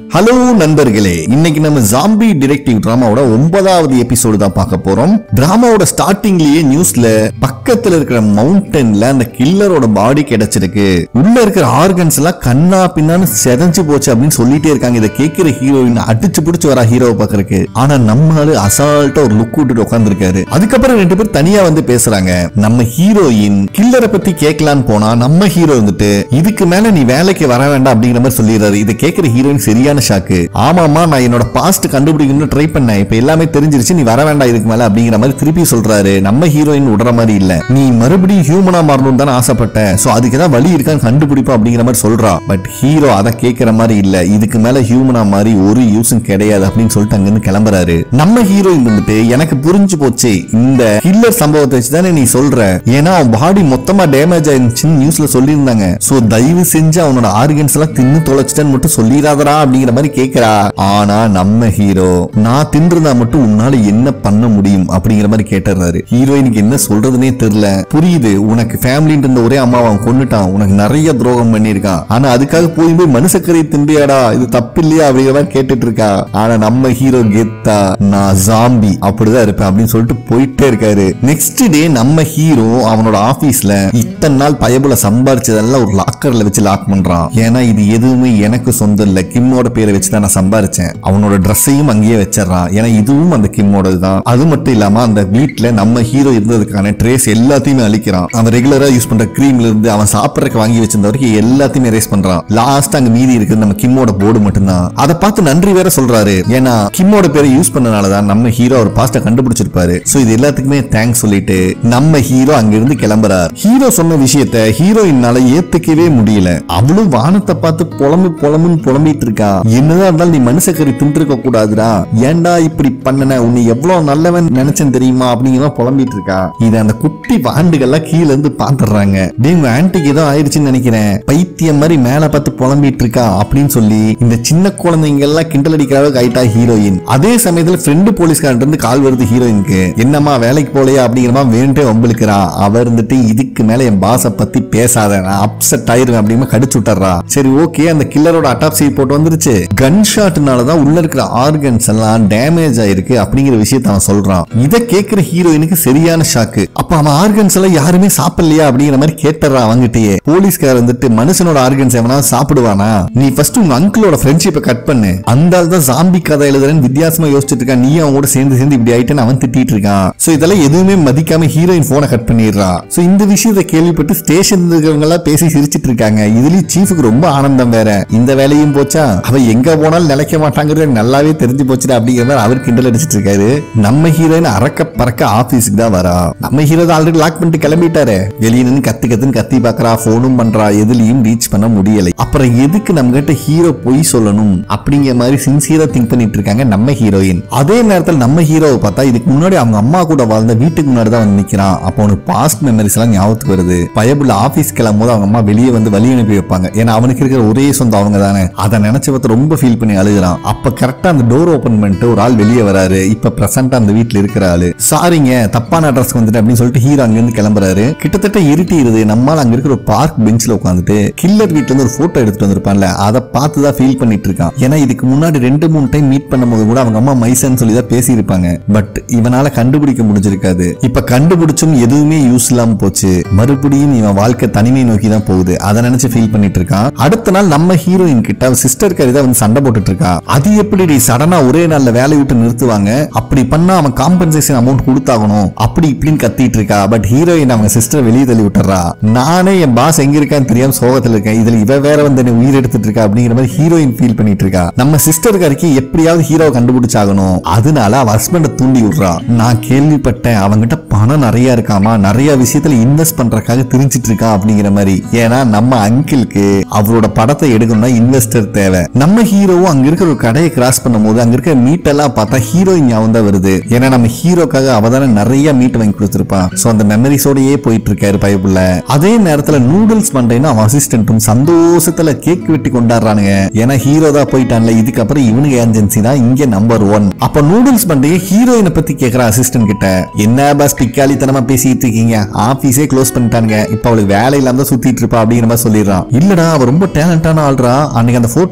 hello நண்பர்களே இன்னைக்கு நம்ம ஜாம்பி டிடெக்டிவ் டிராமாவோட ஒன்பதாவது எபிசோடு தான் பார்க்க போறோம் டிராமாவோட ஸ்டார்டிங்லயே நியூஸ்ல பக்கத்துல இருக்கிற மவுண்டன்ல அந்த கில்லரோட பாடி கிடைச்சிருக்கு உள்ள இருக்கிற ஆர்கன்ஸ் எல்லாம் கண்ணா பின்னான்னு செதஞ்சு போச்சு அப்படின்னு சொல்லிட்டே இருக்காங்க இதை கேட்கிற ஹீரோயின் அடிச்சு பிடிச்சு வரா ஹீரோவை பாக்குறதுக்கு ஆனா நம்ம ஆளு அசால்ட்டா ஒரு லுக் விட்டுட்டு உட்காந்துருக்காரு அதுக்கப்புறம் ரெண்டு பேர் தனியா வந்து பேசுறாங்க நம்ம ஹீரோயின் கில்லரை பத்தி கேட்கலான்னு போனா நம்ம ஹீரோ வந்துட்டு இதுக்கு மேல நீ வேலைக்கு வர வேண்டாம் அப்படிங்கிற மாதிரி சொல்லிடுறாரு இதை கேட்கிற ஹீரோயின் சரியான ஷாக்கு ஆமாமா நான் என்னோட பாஸ்ட் கண்டுபிடிக்கணும்னு ட்ரை பண்ணேன் இப்ப எல்லாமே தெரிஞ்சிருச்சு நீ வர வேண்டாம் இதுக்கு மேல அப்படிங்கிற மாதிரி திருப்பி சொல்றாரு நம்ம ஹீரோயின் விடுற மாதிரி இல்ல நீ மறுபடியும் ஹியூமனா மாறணும் தானே ஆசைப்பட்ட சோ அதுக்கு ஏதாவது வழி இருக்கான்னு கண்டுபிடிப்பா அப்படிங்கிற மாதிரி சொல்றா பட் ஹீரோ அதை கேட்கிற மாதிரி இல்ல இதுக்கு மேல ஹியூமனா மாதிரி ஒரு யூஸும் கிடையாது அப்படின்னு சொல்லிட்டு அங்கிருந்து கிளம்புறாரு நம்ம ஹீரோயின் வந்துட்டு எனக்கு புரிஞ்சு போச்சு இந்த கில்லர் சம்பவத்தை வச்சு தானே நீ சொல்ற ஏன்னா அவன் பாடி மொத்தமா டேமேஜ் ஆயிருந்துச்சுன்னு நியூஸ்ல சொல்லியிருந்தாங்க சோ தயவு செஞ்சு அவனோட ஆர்கன்ஸ் எல்லாம் தின்னு தொலைச்சிட்டேன்னு மட்டும் சொல்லிடாதடா அப்படிங்கிற மாதிரி கேக்குறா ஆனா நம்ம ஹீரோ நான் தின்றுதா மட்டும் உன்னால என்ன பண்ண முடியும் அப்படிங்கிற மாதிரி கேட்டுறாரு ஹீரோயினுக்கு என்ன சொல்றதுனே தெரியல புரியுது உனக்கு ஃபேமிலின்னு இருந்த ஒரே அம்மாவை அவன் கொன்னுட்டான் உனக்கு நிறைய துரோகம் பண்ணியிருக்கான் ஆனா அதுக்காக போய் போய் மனுஷக்கரை தின்றியாடா இது தப்பு இல்லையா அப்படிங்கிற மாதிரி கேட்டுட்டு இருக்கா ஆனா நம்ம ஹீரோ கெத்தா நான் ஜாம்பி அப்படிதான் இருப்பேன் அப்படின்னு சொல்லிட்டு போயிட்டே இருக்காரு நெக்ஸ்ட் டே நம்ம ஹீரோ அவனோட ஆபீஸ்ல இத்தனை நாள் பயபுல சம்பாரிச்சதெல்லாம் ஒரு லாக்கர்ல வச்சு லாக் பண்றான் ஏன்னா இது எதுவுமே எனக்கு சொந்தம் இல்ல கிம்மோட பேரை வச்சு தான் நான் சம்பாரிச்சேன் அவனோட ட்ரெஸ்ஸையும் அங்கேயே வச்சிடறான் ஏன்னா இதுவும் அந்த கிம்மோட தான் அது மட்டும் இல்லாம அந்த வீட்ல நம்ம ஹீரோ இருந்ததுக்கான ட்ரேஸ் எல்லாத்தையுமே அழிக்கிறான் அவன் ரெகுலரா யூஸ் பண்ற கிரீம்ல இருந்து அவன் சாப்பிடறதுக்கு வாங்கி வச்சிருந்த வரைக்கும் எல்லாத்தையுமே erase பண்றான் லாஸ்ட் அங்க மீதி இருக்குது நம்ம கிம்மோட போர்டு மட்டும்தான் அதை பார்த்து நன்றி வேற சொல்றாரு ஏன்னா கிம்மோட பேரை யூஸ் பண்ணனாலதான் நம்ம ஹீரோ அவர் பாஸ்ட கண்டுபிடிச்சிருப்பாரு சோ இது எல்லாத்துக்குமே தேங்க்ஸ் சொல்லிட்டு நம்ம ஹீரோ அங்கிருந்து கிளம்புறார் ஹீரோ சொன்ன விஷயத்த ஹீரோயினால ஏத்துக்கவே முடியல அவளும் வானத்தை பார்த்து புலம்பு புலம்புன்னு புலம்பிட்டு இருக்கா என்னதான் இருந்தாலும் நீ மனுஷக்கறி தின்றுக்க கூடாதுடா ஏன்டா இப்படி பண்ணன உன்னை எவ்வளவு நல்லவன் நினைச்சேன் தெரியுமா அப்படிங்கிற மாதிரி புலம்பிட்டு இருக்கா இது அந்த குட்டி வாண்டுகள்லாம் கீழ இருந்து பாத்துறாங்க டேய் உங்க ஆன்ட்டிக்கு ஏதோ ஆயிடுச்சுன்னு நினைக்கிறேன் பைத்தியம் மாதிரி மேல பார்த்து புலம்பிட்டு இருக்கா அப்படின்னு சொல்லி இந்த சின்ன குழந்தைங்க எல்லாம் கிண்டல் அடிக்கிற அளவுக்கு ஆயிட்டா ஹீரோயின் அதே சமயத்துல ஃப்ரெண்டு போலீஸ்காரன் இருந்து கால் வருது ஹீரோயினுக்கு என்னம்மா வேலைக்கு போலையா அப்படிங்கிற மாதிரி வேண்டே வம்பளுக்கிறா அவர் இருந்துட்டு இதுக்கு மேல என் பாஸ பத்தி பேசாத நான் அப்செட் ஆயிருவேன் அப்படின்னு கடிச்சு விட்டுறா சரி ஓகே அந்த கில்லரோட அட்டாப்சி போட்டு வந்துருச்சு கன் ஷாட்னால தான் உள்ள இருக்கிற ஆர்கன்ஸ் எல்லாம் டேமேஜ் ஆயிருக்கு அப்படிங்கிற விஷயத்த அவன் சொல்றான் இதை கேட்கிற ஹீரோயினுக்கு சரியான ஷாக்கு அப்ப அவன் ஆர்கன்ஸ் எல்லாம் யாருமே சாப்பிடலையா அப்படிங்கிற மாதிரி கேட்டுறா அவங்கிட்டயே போலீஸ்கார் வந்துட்டு மனுஷனோட ஆர்கன்ஸ் எவனா சாப்பிடுவானா நீ ஃபர்ஸ்ட் உங்க அங்கிளோட ஃப்ரெண்ட்ஷிப்பை கட் பண்ணு அந்த ஆள் தான் ஜாம்பி கதை எழுதுறேன்னு வித்தியாசமா யோசிச்சுட்டு இருக்கான் நீ அவன் கூட சேர்ந்து சேர்ந்து இப்படி ஆயிட்டேன்னு அவன் திட்டிட்டு இருக்கான் சோ இதெல்லாம் எதுவுமே மதிக்காம ஹீரோயின் போனை கட் பண்ணிடுறா சோ இந்த விஷயத்தை கேள்விப்பட்டு ஸ்டேஷன் இருக்கிறவங்க எல்லாம் பேசி சிரிச்சிட்டு இருக்காங்க இதுலயும் சீஃபுக்கு ரொம்ப ஆனந்தம் வேற இந்த வேலையும் போச்சா அவ எங்க போனாலும் நிலைக்க மாட்டாங்கிறது எனக்கு நல்லாவே தெரிஞ்சு போச்சுடா அப்படிங்கிற மாதிரி அவர் கிண்டல் அடிச்சிட்டு இருக்காரு நம்ம ஹீரோயின் அறக்க பறக்க ஆபீஸ்க்கு தான் வரா நம்ம ஹீரோ ஆல்ரெடி லாக் பண்ணிட்டு கிளம்பிட்டாரு வெளியே நின்று கத்து கத்துன்னு கத்தி பாக்குறா போனும் பண்றா எதுலயும் ரீச் பண்ண முடியலை அப்புறம் எதுக்கு நம்ம கிட்ட ஹீரோ பொய் சொல்லணும் அப்படிங்கிற மாதிரி சின்சியரா திங்க் பண்ணிட்டு இருக்காங்க நம்ம ஹீரோயின் அதே நேரத்தில் நம்ம ஹீரோவை பார்த்தா இதுக்கு முன்னாடி அவங்க அம்மா கூட வாழ்ந்த வீட்டுக்கு முன்னாடி தான் வந்து நிக்கிறான் அப்போ அவனுக்கு பாஸ்ட் மெமரிஸ் எல்லாம் ஞாபகத்துக்கு வருது பயபுள்ள ஆபீஸ் கிளம்பும் போது அவங்க அம்மா வெளியே வந்து வழி அனுப்பி வைப்பாங்க ஏன்னா அவனுக்கு இருக்கிற ஒரே சொந்தம் அவங்க தானே அதை நினைச்சு பார்த்து ரொம்ப ஃபீல் பண்ணி அழுகுறான் அப்ப கரெக்டா அந்த டோர் ஓபன் பண்ணிட்டு ஒரு ஆள் வெளியே வராரு இப்ப பிரசன்டா அந்த வீட்டுல இருக்கிற ஆளு சாரிங்க தப்பான அட்ரஸ் வந்துட்டு அப்படின்னு சொல்லிட்டு ஹீரோ அங்க இருந்து கிளம்புறாரு கிட்டத்தட்ட இருட்டிடுது நம்மால் அங்க இருக்கிற ஒரு பார்க் பெஞ்ச்ல உட்காந்துட்டு கில்லர் வீட்ல இருந்து ஒரு போட்டோ எடுத்துட்டு வந்திருப்பான்ல அதை பார்த்து தான் ஃபீல் பண்ணிட்டு இருக்கான் ஏன்னா இதுக்கு முன்னாடி ரெண்டு மூணு டைம் மீட் பண்ணும்போது கூட அவங்க அம்மா மைசன் சொல்லி தான் பேசியிருப்பாங்க பட் இவனால கண்டுபிடிக்க முடிஞ்சிருக்காது இப்ப கண்டுபிடிச்சும் எதுவுமே யூஸ் இல்லாம போச்சு மறுபடியும் இவன் வாழ்க்கை தனிமை நோக்கி தான் போகுது அதை நினைச்சு ஃபீல் பண்ணிட்டு இருக்கான் அடுத்த நாள் நம்ம ஹீரோயின் கிட்ட அவ சிஸ்டர் கறி வந்து சண்டை போட்டுட்டு இருக்கா அது எப்படி சடனா ஒரே நாள்ல வேலையை விட்டு நிறுத்துவாங்க அப்படி பண்ணா அவன் காம்பன்சேஷன் அமௌண்ட் கொடுத்தாகணும் அப்படி இப்படின்னு கத்திட்டு இருக்கா பட் ஹீரோயின் அவங்க சிஸ்டர் வெளியே தள்ளி விட்டுறா நானே என் பாஸ் எங்க இருக்கான்னு தெரியாம சோகத்துல இருக்கேன் இதுல இவ வேற வந்து என்னை உயிர் எடுத்துட்டு இருக்கா அப்படிங்கிற மாதிரி ஹீரோயின் ஃபீல் பண்ணிட்டு இருக்கா நம்ம சிஸ்டர் கறிக்கு எப்படியாவது ஹீரோவை கண்டுபிடிச்சாகணும் அதனால அவ ஹஸ்பண்ட தூண்டி விடுறா நான் கேள்விப்பட்டேன் அவங்கிட்ட பணம் நிறைய இருக்காமா நிறைய விஷயத்துல இன்வெஸ்ட் பண்றதுக்காக திரிஞ்சிட்டு இருக்கா அப்படிங்கிற மாதிரி ஏன்னா நம்ம அங்கிளுக்கு அவரோட படத்தை எடுக்கணும்னா இன்வெஸ்டர் தேவை நம்ம ஹீரோவும் அங்க இருக்கிற ஒரு கடையை கிராஸ் பண்ணும்போது அங்க இருக்கிற மீட் எல்லாம் பார்த்தா ஹீரோயின் ஞாபகம் தான் வருது ஏன்னா நம்ம ஹீரோக்காக அவ தானே நிறைய மீட் வாங்கி கொடுத்துருப்பா சோ அந்த மெமரிஸோடயே போயிட்டு இருக்காரு பயப்புள்ள அதே நேரத்துல நூடுல்ஸ் பண்றேன்னு அவன் அசிஸ்டன்ட்டும் சந்தோஷத்துல கேக் வெட்டி கொண்டாடுறானுங்க ஏன்னா ஹீரோ தான் போயிட்டான்ல இதுக்கப்புறம் இவனுக்கு ஏஜென்சி தான் இங்க நம்பர் ஒன் அப்ப நூடுல்ஸ் பண்றே ஹீரோயினை பத்தி கேக்குற அசிஸ்டன்ட் கிட்ட என்ன பாஸ் பிக்காளித்தனமா பேசிட்டு இருக்கீங்க ஆபீஸே க்ளோஸ் பண்ணிட்டானுங்க இப்ப அவளுக்கு வேலை இல்லாம தான் சுத்திட்டு இருப்பா அப்படிங்கிற மாதிரி சொல்லிடுறான் இல்லடா அவ ரொம்ப டேலண்டான ஆள்றா அன்னைக்கு அந்த போட்டோ வச்சே கண்டு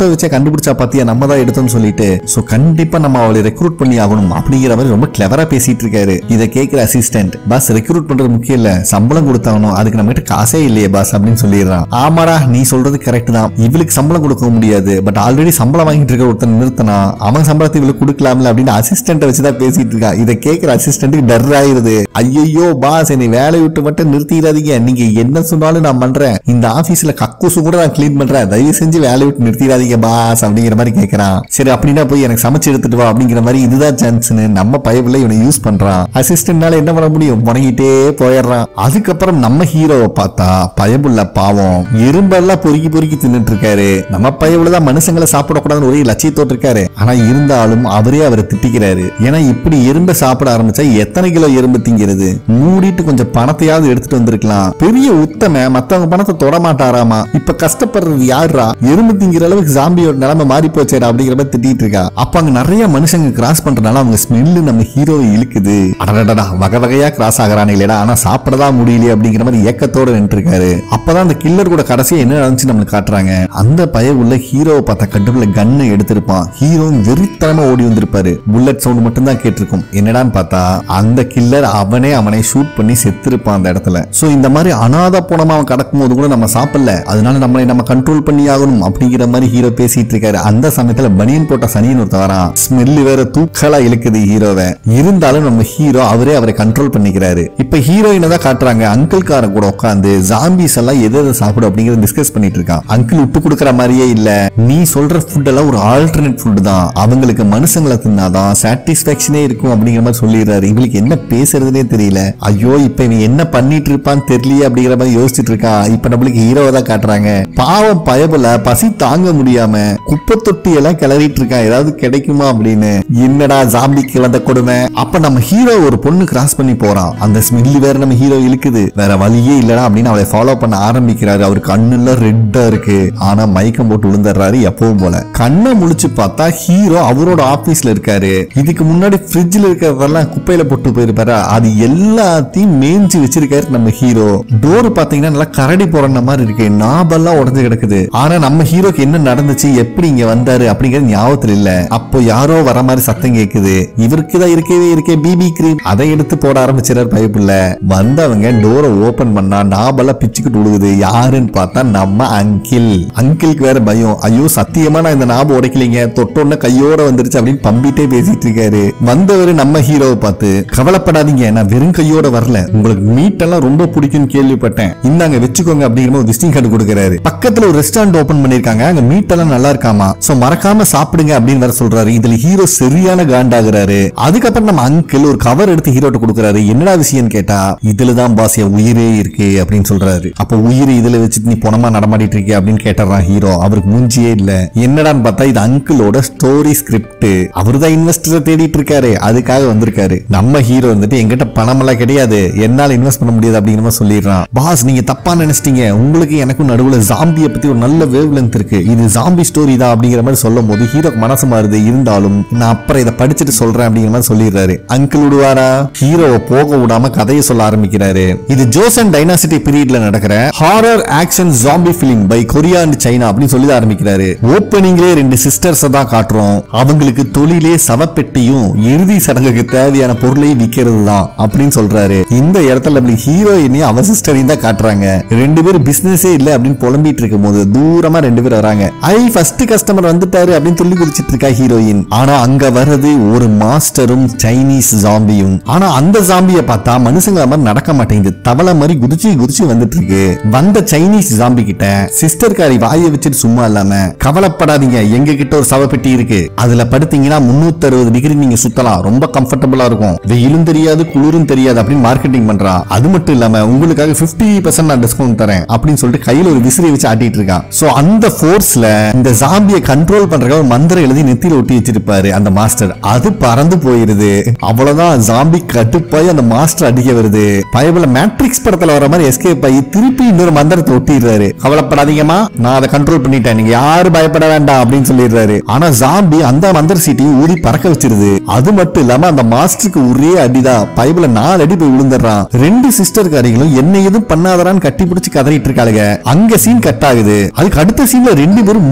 கண்டுபிடிச்சா பாத்தியா நம்ம தான் எடுத்தோம்னு சொல்லிட்டு சோ கண்டிப்பா நம்ம அவளை ரெக்ரூட் பண்ணி ஆகணும் அப்படிங்கிற மாதிரி ரொம்ப கிளவரா பேசிட்டு இருக்காரு இதை கேட்கிற அசிஸ்டன்ட் பாஸ் ரெக்ரூட் பண்றது முக்கியம் இல்ல சம்பளம் கொடுத்தாகணும் அதுக்கு நம்ம கிட்ட காசே இல்லையே பாஸ் அப்படின்னு சொல்லிடுறான் ஆமாடா நீ சொல்றது கரெக்ட் தான் இவளுக்கு சம்பளம் கொடுக்க முடியாது பட் ஆல்ரெடி சம்பளம் வாங்கிட்டு இருக்க ஒருத்தன் நிறுத்தினா அவன் சம்பளத்தை இவளுக்கு கொடுக்கலாம்ல அப்படின்னு அசிஸ்டன்ட்டை வச்சுதான் பேசிட்டு இருக்கா இதை கேட்கிற அசிஸ்டன்ட்டுக்கு டர் ஆயிருது ஐயோ பாஸ் என்னை வேலையை விட்டு மட்டும் நிறுத்திடாதீங்க நீங்க என்ன சொன்னாலும் நான் பண்றேன் இந்த ஆபீஸ்ல கக்கூசு கூட நான் க்ளீன் பண்றேன் தயவு செஞ்சு வேலையை விட்டு நிறுத்திடாதீங்க பாஸ் அப்படிங்கிற மாதிரி கேட்கறான் சரி அப்படின்னா போய் எனக்கு சமைச்சு எடுத்துட்டு வா அப்படிங்கிற மாதிரி இதுதான் சான்ஸ்னு நம்ம பயப்புல இவனை யூஸ் பண்றான் அசிஸ்டன்ட்னால என்ன பண்ண முடியும் முடங்கிட்டே போயிடுறான் அதுக்கப்புறம் நம்ம ஹீரோவை பார்த்தா பயபுள்ள பாவம் எறும்பெல்லாம் பொறுக்கி பொறுக்கி தின்னுட்டு இருக்காரு நம்ம பயவுல தான் மனுஷங்களை சாப்பிடக்கூடாதுன்னு ஒரே லட்சியத்தோடு இருக்காரு ஆனா இருந்தாலும் அவரே அவரை திட்டிக்கிறாரு ஏன்னா இப்படி எறும்பை சாப்பிட ஆரம்பிச்சா எத்தனை கிலோ எறும்பு திங்கிறது மூடிட்டு கொஞ்சம் பணத்தையாவது எடுத்துட்டு வந்திருக்கலாம் பெரிய உத்தம மத்தவங்க பணத்தை தொட மாட்டாராமா இப்ப கஷ்டப்படுறது யாருடா எறும்பு திங்கிற அளவுக்கு ஜாம்பியோட நிலைமை மாறி போச்சேடா அப்படிங்கிற மாதிரி திட்டிட்டு இருக்கா அப்ப அங்க நிறைய மனுஷங்க கிராஸ் பண்றதுனால அவங்க ஸ்மெல்லு நம்ம ஹீரோவை இழுக்குது அடடடா வகை வகையா கிராஸ் ஆகிறானே இல்லடா ஆனா சாப்பிடதான் முடியலையே அப்படிங்கிற மாதிரி ஏக்கத்தோட நின்று இருக்காரு அப்பதான் அந்த கில்லர் கூட கடைசியா என்ன நடந்துச்சு நம்மளுக்கு காட்டுறாங்க அந்த பய உள்ள ஹீரோவை பார்த்த கட்டுப்புல கன்னை எடுத்திருப்பான் ஹீரோ வெறித்தனமா ஓடி வந்திருப்பாரு புல்லட் சவுண்ட் மட்டும் தான் கேட்டிருக்கும் என்னடான்னு பார்த்தா அந்த கில்லர் அவனே அவனை ஷூட் பண்ணி செத்துருப்பான் அந்த இடத்துல சோ இந்த மாதிரி அனாத போனமா அவன் கடக்கும் போது கூட நம்ம சாப்பிடல அதனால நம்மளை நம்ம கண்ட்ரோல் பண்ணி ஆகணும் அப்படிங்கிற மாதிரி ஹீரோ பேசிட்டு இருக்காரு அந்த சமயத்துல பனியன் போட்ட சனியன் ஒருத்த வரான் ஸ்மெல்லு வேற தூக்கலா இழுக்குது ஹீரோவை இருந்தாலும் நம்ம ஹீரோ அவரே அவரை கண்ட்ரோல் பண்ணிக்கிறாரு இப்ப ஹீரோயினை தான் காட்டுறாங்க அங்கிள் காரன் கூட உட்காந்து ஜாம்பிஸ் எல்லாம் எதை எதை சாப்பிடும் அப்படிங்கறத டிஸ்கஸ் பண்ணிட்டு இருக்கான் அங்கிள் விட்டு கொடுக்குற மாதிரியே இல்ல நீ சொல்ற ஃபுட் எல்லாம் ஒரு ஆல்டர்னேட் ஃபுட் தான் அவங்களுக்கு மனுஷங்களை தின்னாதான் சாட்டிஸ்பாக்சனே இருக்கும் அப்படிங்கிற மாதிரி சொல்லிடுறாரு இவங்களுக்கு என்ன பேசுறதுனே தெரியல ஐயோ இப்ப இவன் என்ன பண்ணிட்டு இருப்பான்னு தெரியலையே அப்படிங்கிற மாதிரி யோசிச்சுட்டு இருக்கான் இப்ப நம்மளுக்கு ஹீரோவை தான் காட்டுறாங்க பாவம் பயபுல பசி தாங்க முடியாம குப்பை தொட்டி எல்லாம் கிளறிட்டு இருக்கான் ஏதாவது கிடைக்குமா அப்படின்னு என்னடா ஜாம்பிக்கு வந்த கொடுமை அப்ப நம்ம ஹீரோ ஒரு பொண்ணு கிராஸ் பண்ணி போறான் அந்த ஸ்மெல்லு வேற நம்ம ஹீரோ இழுக்குது வேற வழியே இல்லடா அப்படின்னு அவளை ஃபாலோ பண்ண ஆரம்பிக்கிறாரு அவர் கண்ணுல ரெட்டா இருக்கு ஆனா மயக்கம் போட்டு விழுந்துடுறாரு எப்பவும் போல கண்ணை முழிச்சு பார்த்தா ஹீரோ அவரோட ஆபீஸ்ல இருக்காரு இதுக்கு முன்னாடி ஃப்ரிட்ஜ்ல இருக்கிறதெல்லாம் குப்பையில போட்டு போயிருப்பாரு அது எல்லாத்தையும் மேய்ஞ்சு வச்சிருக்காரு நம்ம ஹீரோ டோர் பாத்தீங்கன்னா நல்லா கரடி போறன மாதிரி இருக்கு நாபெல்லாம் உடஞ்சு கிடக்குது ஆனா நம்ம ஹீரோக்கு என்ன நடந்துச்சு எப்படி இங்க வந்தாரு அப்படிங்கிறது ஞாபகத்துல இல்ல அப்போ யாரோ வர மாதிரி சத்தம் கேக்குது இவருக்கு தான் இருக்கவே இருக்கே பிபி கிரீம் அதை எடுத்து போட ஆரம்பிச்சிடாரு பைப்புல வந்தவங்க டோரை ஓபன் பண்ணா நாபெல்லாம் பிச்சுக்கிட்டு விழுகுது யாருன்னு பார்த்தா நம்ம அங்கிள் அங்கிளுக்கு வேற பயம் ஐயோ சத்தியமா நான் இந்த நாப உடைக்கலைங்க தொட்டோன்னு கையோட வந்துருச்சு அப்படின்னு பம்பிட்டே பேசிட்டு இருக்காரு வந்தவர் நம்ம ஹீரோவை பார்த்து கவலைப்படாதீங்க நான் வெறும் கையோட வரல உங்களுக்கு மீட் எல்லாம் ரொம்ப பிடிக்கும்னு கேள்விப்பட்டேன் இந்தாங்க வச்சுக்கோங்க அப்படிங்கிற ஒரு விசிட்டிங் கார்டு கொடுக்குறாரு பக்கத்துல ஒரு ரெஸ்டாரண்ட் ஓபன் பண்ணிருக்காங்க அங்க மீட் எல்லாம் நல்லா இருக்காமா சோ மறக்காம சாப்பிடுங்க அப்படின்னு வேற சொல்றாரு இதுல ஹீரோ சரியான காண்டாகிறாரு அதுக்கப்புறம் நம்ம அங்கிள் ஒரு கவர் எடுத்து ஹீரோட்ட கொடுக்குறாரு என்னடா விஷயம் கேட்டா இதுலதான் பாஸ் என் உயிரே இருக்கு அப்படின்னு சொல்றாரு அப்ப உயிர் இதுல வச்சுட்டு நீ பொணமா நடமாடிட்டு இருக்கே அப்படின்னு கேட்டுறான் ஹீரோ அவருக்கு மூஞ்சியே இல்ல என்னடான்னு பார்த்தா இது அங்கிளோட ஸ்டோரி ஸ்கிரிப்ட் அவர்தான் இன்வெஸ்டரை தேடிட்டு இருக்காரு அதுக்காக வந்திருக்காரு நம்ம ஹீரோ வந்துட்டு எங்கிட்ட பணம் எல்லாம் கிடையாது என்னால இன்வெஸ்ட் பண்ண முடியாது அப்படிங்கிற மாதிரி சொல்லிடுறான் பாஸ் நீங்க தப்பா நினைச்சிட்டீங்க உங்களுக்கு எனக்கும் நடுவுல ஜாம்பியை பத்தி ஒரு நல்ல வேவ் லென்த் இருக்கு இது ஜாம்பி ஸ்டோரி தான் அப்படிங்கிற மாதிரி சொல்லும் போது ஹீரோக்கு மனசு மாறுது இருந்தாலும் நான் அப்புறம் இதை படிச்சுட்டு சொல்றேன் அப்படிங்கிற மாதிரி சொல்லிடுறாரு அங்கிள் விடுவாரா ஹீரோவை போக விடாம கதையை சொல்ல ஆரம்பிக்கிறாரு இது ஜோசன் டைனாசிட்டி பீரியட்ல நடக்கிற horror action zombie film by Korea and China அப்படின்னு சொல்லி ஆரம்பிக்கிறாரு ஓப்பனிங்லேயே ரெண்டு சிஸ்டர்ஸ் தான் காட்டுறோம் அவங்களுக்கு தொழிலே சவப்பெட்டியும் இறுதி சடங்குக்கு தேவையான பொருளையும் விக்கிறது தான் அப்படின்னு சொல்றாரு இந்த இடத்துல நம்மளுக்கு ஹீரோயினையும் அவ சிஸ்டரையும் தான் காட்டுறாங்க ரெண்டு பேரும் பிசினஸே இல்ல அப்படின்னு புலம்பிட்டு இருக்கும் போது தூரமா ரெண்டு பேர் வராங்க ஐ ஃபர்ஸ்ட் கஸ்டமர் வந்துட்டாரு அப்படின்னு சொல்லி குதிச்சிட்டு இருக்கா ஹீரோயின் ஆனா அங்க வர்றது ஒரு மாஸ்டரும் சைனீஸ் ஜாம்பியும் ஆனா அந்த ஜாம்பிய பார்த்தா மனுஷங்கள மாதிரி நடக்க மாட்டேங்குது தவளை மாதிரி குதிச்சு குதிச்சு வந்துட்டு இருக்கு வந்த சைனீஸ் ஜாம்பி கிட்ட சிஸ்டர் காரி வாயை வச்சுட்டு சும்மா இல்லாம கவலைப்படாதீங்க எங்க கிட்ட ஒரு சவப்பெட்டி இருக்கு அதுல படுத்தீங்கன்னா முன்னூத்தி அறுபது டிகிரி நீங்க சுத்தலாம் ரொம்ப கம்ஃபர்டபுளா இருக்கும் வெயிலும் தெரியாது குளிரும் தெரியாது அப்படின்னு மார்க்கெட்டிங் பண்றா அது மட்டும் இல்லாம உங்களுக்காக 50% பர்சன்ட் நான் டிஸ்கவுண்ட் தரேன் அப்படின்னு சொல்லிட்டு கையில ஒரு விசிறி வச்சு ஆட்டிட்டு இருக்கான் சோ அந்த ஃபோர்ஸ்ல இந்த ஜாம்பியை கண்ட்ரோல் பண்றதுக்காக ஒரு மந்திரம் எழுதி நெத்தியில ஒட்டி வச்சிருப்பாரு அந்த மாஸ்டர் அது பறந்து போயிருது அவ்வளவுதான் ஜாம்பி கட்டுப்பாய் அந்த மாஸ்டர் அடிக்க வருது பயபல மேட்ரிக்ஸ் படத்துல வர மாதிரி எஸ்கேப் ஆகி திருப்பி இன்னொரு மந்திரத்தை ஒட்டிடுறாரு கவலைப்படாதீங்கம்மா நான் அதை கண்ட்ரோல் பண்ணிட்டேன் நீங்க யாரும் பயப்பட வேண்டாம் அப்படின்னு சொல்லிடுறாரு ஆனா ஜாம்பி அந்த மந்திர சீட்டையும் ஊதி பறக்க வச்சிருது அது மட்டும் இல்லாம அந்த மாஸ்டருக்கு ஒரே அடிதான் பைபிள நாலு அடி போய் விழுந்துடுறான் ரெண்டு சிஸ்டர் காரிகளும் என்ன எதுவும் பண்ணாதரான்னு கட்டி பிடிச்சு கதறிட்டு இருக்காளுங்க அங்க சீன் கட் ஆகுது அதுக்கு அடுத்த சீன்ல ரெண்டு பேரும் மூக்க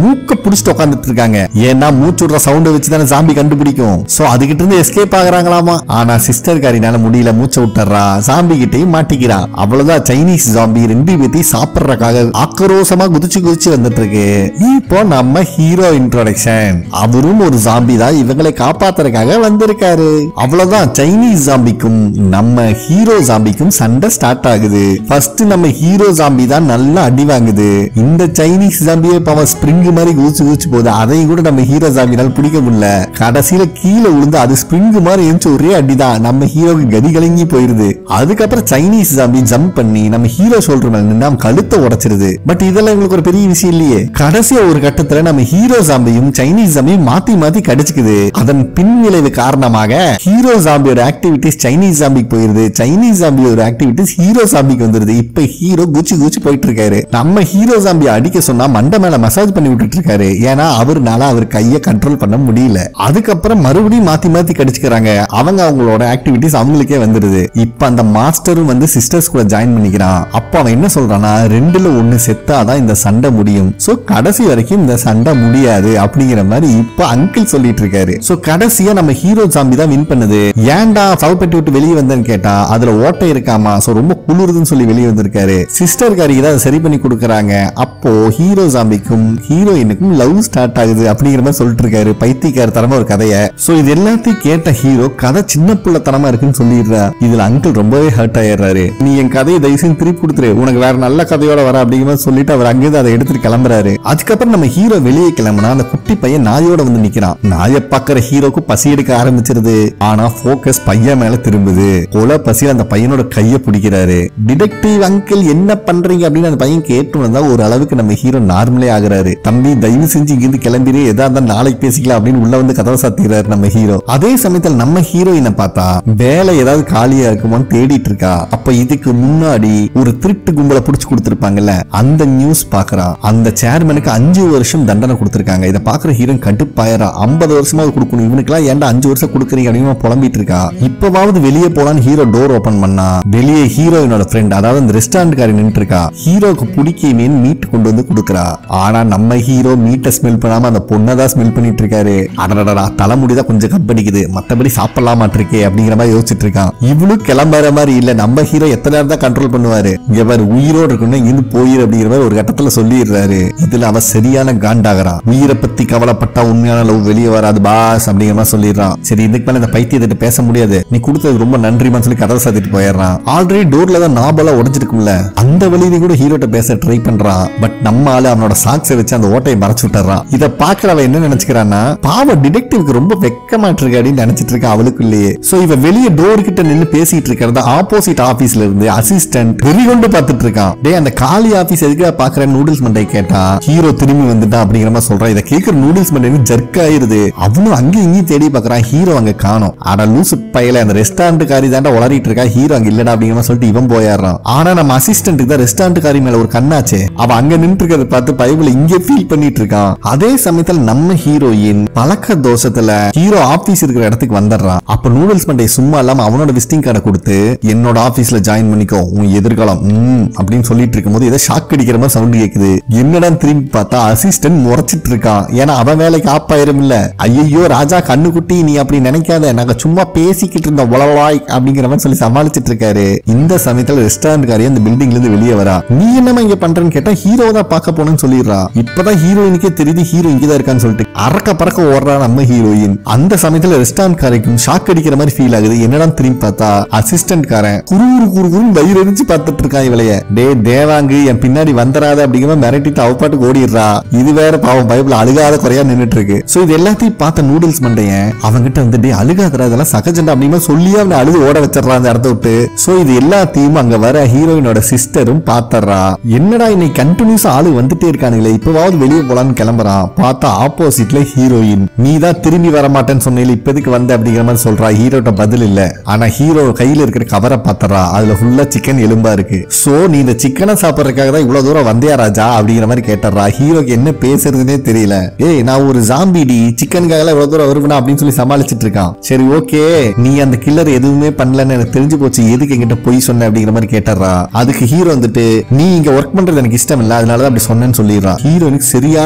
புடிச்சிட்டு உட்காந்துட்டு இருக்காங்க ஏன்னா மூச்சு விடுற சவுண்ட் வச்சு தானே ஜாம்பி கண்டுபிடிக்கும் சோ அதுகிட்ட இருந்து எஸ்கேப் ஆகுறாங்களாமா ஆனா சிஸ்டர் காரினால முடியல மூச்சை விட்டுறா ஜாம்பி கிட்டயும் மாட்டிக்கிறா அவ்வளவுதான் சைனீஸ் ஜாம்பி ரெண்டு பேத்தையும் சாப்பிடுறதுக்காக ஆக்ரோஷமா குதிச்சு குதிச்சு வந்துட்டு இருக்கு இப்போ நம்ம ஹீரோ இன்ட்ரோடக்ஷன் அவரும் ஒரு ஜாம்பி தான் இவங்களை காப்பாத்துறதுக்காக வந்திருக்காரு அவ்வளவுதான் சைனீஸ் ஜாம்பிக்கும் நம்ம ஹீரோ ஜாம்பிக்கும் சண்டை ஸ்டார்ட் ஆகுது ஃபர்ஸ்ட் நம்ம ஹீரோ ஜாம்பி தான் நல்லா அடி வாங்குது இந்த சைனீஸ் ஜாம்பியே பவன் ஸ்ப்ரிங் மாதிரி குதிச்சு குதிச்சு போகுது அதையும் கூட நம்ம ஹீரோ ஜாம்பினால பிடிக்க முடியல கடைசியில கீழே விழுந்து அது ஸ்ப்ரிங் மாதிரி இருந்துச்சு ஒரே அடிதான் நம்ம ஹீரோக்கு கதி கலங்கி போயிருது அதுக்கப்புறம் சைனீஸ் ஜாம்பி ஜம்ப் பண்ணி நம்ம ஹீரோ சொல்ற மேல நின்று அவன் கழுத்தை உடைச்சிருது பட் இதெல்லாம் எங்களுக்கு ஒரு பெரிய விஷயம் இல்லையே கடைசியா ஒரு கட்டத்துல நம்ம ஹீரோ ஜாம்பியும் சைனீஸ் ஜாம்பியும் மாத்தி மாத்தி கடிச்சுக்குது அதன் பின்விளைவு காரணமாக ஹீரோ ஜாம்பியோட ஆக்டிவிட்டிஸ் சைனீஸ் ஜாம்பிக்கு போயிருது சைனீஸ் ஜாம்பியோட ஆக்டிவிட்டிஸ் ஹீரோ ஜாம்பிக்கு வந்துருது இப்ப ஹீரோ குச்சி குச்சி போயிட்டு இருக்காரு நம்ம ஹீரோ ஜாம்பி அடிக்க சொன்னா மண்டை மேல மசாஜ் பண்ணி விட்டுட்டு இருக்காரு ஏன்னா அவருனால அவர் கையை கண்ட்ரோல் பண்ண முடியல அதுக்கப்புறம் மறுபடியும் மாத்தி மாத்தி கடிச்சுக்கிறாங்க அவங்க அவங்களோட ஆக்டிவிட்டிஸ் அவங்களுக்கே வந்துருது இப்ப அந்த மாஸ்டரும் வந்து சிஸ்டர்ஸ் கூட ஜாயின் பண்ணிக்கிறான் அப்ப அவன் என்ன சொல்றான்னா ரெண்டுல ஒண்ணு செத்தாதான் இந்த சண்டை முடியும் சோ கடைசி வரைக்கும் இந்த சண்டை முடியாது அப்படிங்கிற மாதிரி இப்ப அங்கிள் சொல்லிட்டு இருக்காரு சோ கடைசியா நம்ம ஹீரோ ஜாம்பி தான் வின் பண்ணுது ஏன்டா சவப்பட்டி விட்டு வெளியே வந்தேன்னு கேட்டா அதுல ஓட்டை இருக்காமா சோ ரொம்ப குளிருதுன்னு சொல்லி வெளியே வந்திருக்காரு சிஸ்டர் காரிக்கு தான் அதை சரி பண்ணி கொடுக்கறாங்க அப்போ ஹீரோ ஜாம்பிக்கும் ஹீரோயினுக்கும் லவ் ஸ்டார்ட் ஆகுது அப்படிங்கிற மாதிரி சொல்லிட்டு இருக்காரு பைத்தியக்கார தரமா ஒரு கதைய சோ இது எல்லாத்தையும் கேட்ட ஹீரோ கதை சின்ன பிள்ளைத்தனமா இருக்குன்னு சொல்லிடுறா இதுல அங்கிள் ரொம்பவே ஹர்ட் ஆயிடுறாரு நீ என் கதையை தயவு செஞ்சு திருப்பி கொடுத்துரு உனக்கு வேற நல்ல கதையோட வர அப்படிங்கிற மாதிரி சொல்லிட்டு அவர் அங்கேருந்து அதை எடுத்துட்டு கிளம்புறாரு அதுக்கப்புறம் நம்ம ஹீரோ வெளியே கிளம்புனா அந்த குட்டி பையன் நாயோட வந்து நிக்கிறான் நாயை பாக்குற ஹீரோக்கு பசி எடுக்க ஆரம்பிச்சிருது ஆனா போக்கஸ் பையன் மேல திரும்புது கொலை பசியில அந்த பையனோட கைய பிடிக்கிறாரு டிடெக்டிவ் அங்கிள் என்ன பண்றீங்க அப்படின்னு அந்த பையன் கேட்டு வந்தா ஒரு அளவுக்கு நம்ம ஹீரோ நார்மலே ஆகுறாரு தம்பி தயவு செஞ்சு இங்கிருந்து கிளம்பிடு எதா இருந்தாலும் நாளைக்கு பேசிக்கலாம் அப்படின்னு உள்ள வந்து கதவை சாத்திக்கிறாரு நம்ம ஹீரோ அதே சமயத்தில் நம்ம ஹீரோயினை பார்த்தா வேலை ஏதாவது காலியா இருக்குமோன்னு தேடிட்டு இருக்கா அப்ப இதுக்கு முன்னாடி ஒரு திருட்டு கும்பலை புடிச்சு கொடுத்திருப்பாங்கல்ல அந்த நியூஸ் பாக்குறான் அந்த சேர்மனுக்கு அஞ்சு வருஷம் தண்டனை கொடுத்திருக்காங்க இதை பாக்குற ஹீரோயின் கட்டுப்பாயரா ஐம்பது வருஷமா கொடுக்கணும் இவனுக்குலாம் ஏன்டா அஞ்சு வருஷம் கொடுக்குறீங்க அப்படின்னு புலம்பிட்டு இருக்கா இப்பவாவது வெளியே போலான்னு ஹீரோ டோர் ஓபன் பண்ணா வெளியே ஹீரோயினோட ஃப்ரெண்ட் அதாவது அந்த ரெஸ்டாரண்ட் காரி நின்று இருக்கா ஹீரோக்கு பிடிக்கமேன்னு மீட் கொண்டு வந்து கொடுக்குறா ஆனா நம்ம ஹீரோ மீட்டை ஸ்மெல் பண்ணாம அந்த பொண்ணை தான் ஸ்மெல் பண்ணிட்டு இருக்காரு அடடடா தலைமுடி தான் கொஞ்சம் கப்படிக்குது மத்தபடி சாப்பிடலாமாட்டிருக்கே அப்படிங்கிற மாதிரி யோசிச்சுட்டு இருக்கான் இவளும் கிளம்புற மாதிரி இல்ல நம்ம ஹீரோ எத்தனை நேரம் தான் கண்ட்ரோல் பண்ணுவாரு இங்க பாரு உயிரோடு இருக்கணும் இங்கிருந்து போயிரு அப்படிங்கிற மாதிரி ஒரு கட்டத்துல சொல்லிடுறாரு இதுல அவ சரியான காண்டாகிறான் உயிரை பத்தி கவலைப்பட்டா உண்மையான லவ் வெளியே வராது பாஸ் அப்படிங்கிற மாதிரி சொல்லிடுறான் சரி இதுக்கு மேல இந்த பைத்தியத்திட்ட பேச முடியாது நீ கொடுத்தது ரொம்ப நன்றிமான்னு சொல்லி கதவை சாத்திட்டு போயிடுறான் ஆல்ரெடி டோர்ல தான் நாபெல்லாம் உடைஞ்சிருக்கும்ல அந்த வழியில கூட ஹீரோட்ட பேச ட்ரை பண்றான் பட் நம்ம ஆளு அவனோட சாக்ஸை வச்சு அந்த ஓட்டையை மறைச்சு விட்டுறான் இத பாக்குறவ என்ன நினைச்சுக்கிறான்னா பாவ டிடெக்டிவ்க்கு ரொம்ப வெக்கமாட்டு இருக்கு அப்படின்னு நினைச்சிட்டு இருக்கா அவளுக்குள்ளேயே சோ இவ வெளியே டோர் கிட்ட நின்னு பேசிட்டு இருக்கிறத ஆப்போசிட் ஆபீஸ்ல இருந்து அசிஸ்டன்ட் வெறி கொண்டு பார்த்துட்டு இருக்கான் டேய் அந்த காலி ஆபீஸ் எதுக்கு பாக்குற நூடுல்ஸ் மண்டை கேட்டா ஹீரோ திரும்பி வந்துட்டான் அப்படிங்கிற மாதிரி சொல்றான் இதை கேட்கிற நூடுல்ஸ் மண்டை ஜர்க் ஆயிருது அவனும் அங்கேயும் இங்கேயும் தேடி பாக்குறான் ஹீரோ அங்க காணோம் ஆனா லூசு பையல அந்த ரெஸ்டாரண்ட் காரி தாண்டா உளறிட்டு இருக்கா ஹீரோ அங்க இல்லடா அப்படிங்கிற மாதிரி சொல்லிட்டு இவன் போயிடுறான் ஆனா நம்ம அசிஸ்டன்ட்டுக்கு தான் ரெஸ்டாரண்ட் காரி மேல ஒரு கண்ணாச்சே அவ அங்க நின்று இருக்கிறத பார்த்து பைபிள் இங்கே ஃபீல் பண்ணிட்டு இருக்கான் அதே சமயத்துல நம்ம ஹீரோயின் பழக்க தோஷத்துல ஹீரோ ஆபீஸ் இருக்கிற இடத்துக்கு வந்துடுறான் அப்ப நூடுல்ஸ் மண்டை சும்மா இல்லாம அவனோட விசிட்டிங் கார்டை கொடுத்து என்னோட ஆபீஸ்ல ஜாயின் பண்ணிக்கோ உன் எதிர்காலம் ம் அப்படின்னு சொல்லிட்டு இருக்கும்போது ஏதோ ஷாக் அடிக்கிற மாதிரி சவுண்ட் கேக்குது என்னடா திரும்பி பார்த்தா அசிஸ்டன்ட் முறைச்சிட்டு இருக்கான் ஏன்னா அவன் வேலைக்கு ஆப்பாயிரும் இல்ல ஐயோ ராஜா கண்ணுக்குட்டி நீ அப்படி நினைக்காத நாங்க சும்மா பேசிக்கிட்டு இருந்த உளவாய் அப்படிங்கிற மாதிரி சொல்லி சமாளிச்சிட்டு இருக்காரு இந்த சமயத்துல ரெஸ்டாரண்ட் காரி அந்த பில்டிங்ல இருந்து வெளியே வரா நீ என்னமா இங்க பண்றேன்னு கேட்டா ஹீரோ தான் பார்க்க போனேன்னு சொல்லிடுறா இப்பதான் ஹீரோயினுக்கே தெரியுது ஹீரோ இங்கதான் இருக்கான்னு சொல்லிட்டு அறக்க பறக்க ஓடுறா நம்ம ஹீரோயின் அந்த சமயத்துல ரெஸ்டாரண்ட் காரைக்கும் ஷாக் அடிக்கிற மாதிரி ஃபீல் ஆகுது என்னடா திரும்பி பார்த்தா அசிஸ்டன்ட் காரன் குரு குரு குரு குருன்னு வயிறு எரிஞ்சு பார்த்துட்டு இருக்கான் இவளைய டே தேவாங்கு என் பின்னாடி வந்துடாத அப்படிங்கிற மாதிரி மிரட்டிட்டு அவ பாட்டுக்கு ஓடிடுறா இது வேற பாவம் பைபிள் அழுகாத குறையா நின்னுட்டு இருக்கு சோ இது எல்லாத்தையும் பார்த்த நூடுல்ஸ் மண்டையன் அவங்கிட்ட வந்து டே அழுகாதடா இதெல்லாம் சகஜண்டா அப்படிங்கிற சொல்லி அவனை அழுது ஓட வச்சிடறான் அந்த இடத்த விட்டு சோ இது எல்லாத்தையும் அங்க வர ஹீரோயினோட சிஸ்டரும் பாத்தர்றா என்னடா இன்னைக்கு கண்டினியூஸ் ஆளு வந்துட்டே இருக்கானுங்களே இப்பவாவது வெளியே போலான்னு கிளம்புறான் பார்த்தா ஆப்போசிட்ல ஹீரோயின் நீ தான் திரும்பி வர மாட்டேன்னு சொன்னீங்க இப்போதைக்கு வந்த அப்படிங்கிற மாதிரி சொல்றா ஹீரோட்ட பதில் இல்ல ஆனா ஹீரோ கையில இருக்கிற கவரை பாத்தறா அதுல ஃபுல்லா சிக்கன் எலும்பா இருக்கு சோ நீ இந்த சிக்கனை சாப்பிடறதுக்காக தான் இவ்வளவு தூரம் வந்தியா ராஜா அப்படிங்கிற மாதிரி கேட்டறா ஹீரோக்கு என்ன பேசுறதுனே தெரியல ஏய் நான் ஒரு ஜாம்பிடி சிக்கனுக்காக இவ்வளவு தூரம் வருவேனா அப்படின்னு சொல்லி சமாளிச்சிட்டு இருக்கான் சரி ஓகே நீ அந்த கில்லர் எதுவுமே பண்ணலன்னு எனக்கு தெரிஞ்சு போச்சு எதுக்கு என்கிட்ட பொய் சொன்ன அப்படிங்கிற மாதிரி கேட்டறா அதுக்கு ஹீரோ வந்துட்டு நீ இங்க ஒர்க் பண்றது எனக்கு இஷ்டம் இல்ல அதனாலதான் அப்படி சொன்னேன்னு சொல்லிடுறான் ஹீரோனுக்கு சரியான